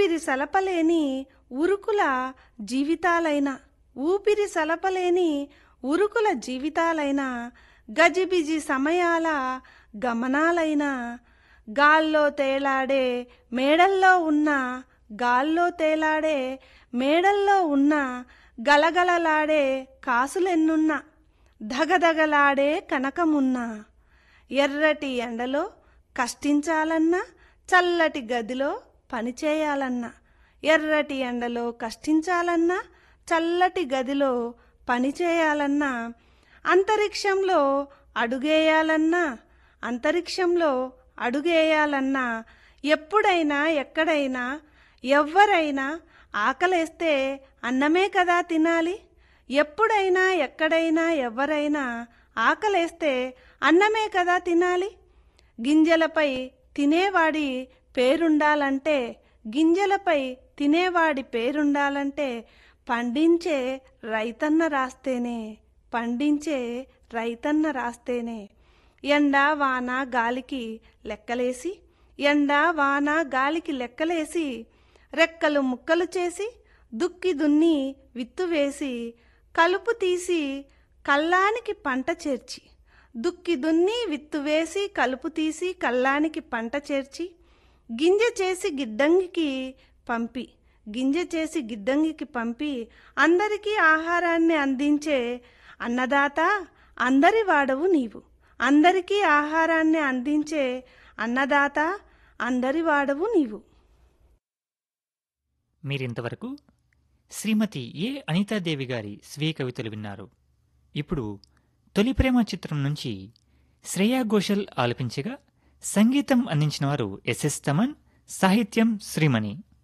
ఊపిరి సలపలేని ఉరుకుల జీవితాలైన ఊపిరి సలపలేని ఉరుకుల జీవితాలైన గజిబిజి సమయాల గమనాలైన గాల్లో తేలాడే మేడల్లో ఉన్న గాల్లో తేలాడే మేడల్లో ఉన్న గలగలలాడే కాసులెన్నున్నా ధగధగలాడే కనకమున్నా ఎర్రటి ఎండలో కష్టించాలన్నా చల్లటి గదిలో పనిచేయాలన్నా ఎర్రటి ఎండలో కష్టించాలన్నా చల్లటి గదిలో పనిచేయాలన్నా అంతరిక్షంలో అడుగేయాలన్నా అంతరిక్షంలో అడుగేయాలన్నా ఎప్పుడైనా ఎక్కడైనా ఎవ్వరైనా ఆకలేస్తే అన్నమే కదా తినాలి ఎప్పుడైనా ఎక్కడైనా ఎవరైనా ఆకలేస్తే అన్నమే కదా తినాలి గింజలపై తినేవాడి పేరుండాలంటే గింజలపై తినేవాడి పేరుండాలంటే పండించే రైతన్న రాస్తేనే పండించే రైతన్న రాస్తేనే ఎండ వాన గాలికి లెక్కలేసి ఎండ వాన గాలికి లెక్కలేసి రెక్కలు ముక్కలు చేసి దుక్కి దున్ని విత్తు వేసి కలుపు తీసి కల్లానికి పంట చేర్చి దుక్కి దున్ని విత్తు వేసి కలుపు తీసి కల్లానికి పంట చేర్చి గింజ చేసి గిడ్డంగికి పంపి గింజ చేసి గిడ్డంగికి పంపి అందరికీ ఆహారాన్ని అందించే అన్నదాత అందరి వాడవు నీవు అందరికీ ఆహారాన్ని అందించే అన్నదాత అందరి వాడవు నీవు మీరింతవరకు శ్రీమతి ఏ అనితాదేవి గారి స్వీయ కవితలు విన్నారు ఇప్పుడు తొలి ప్రేమ చిత్రం నుంచి శ్రేయా ఘోషల్ ఆలపించగా సంగీతం అందించిన వారు ఎస్ఎస్ తమన్ సాహిత్యం శ్రీమణి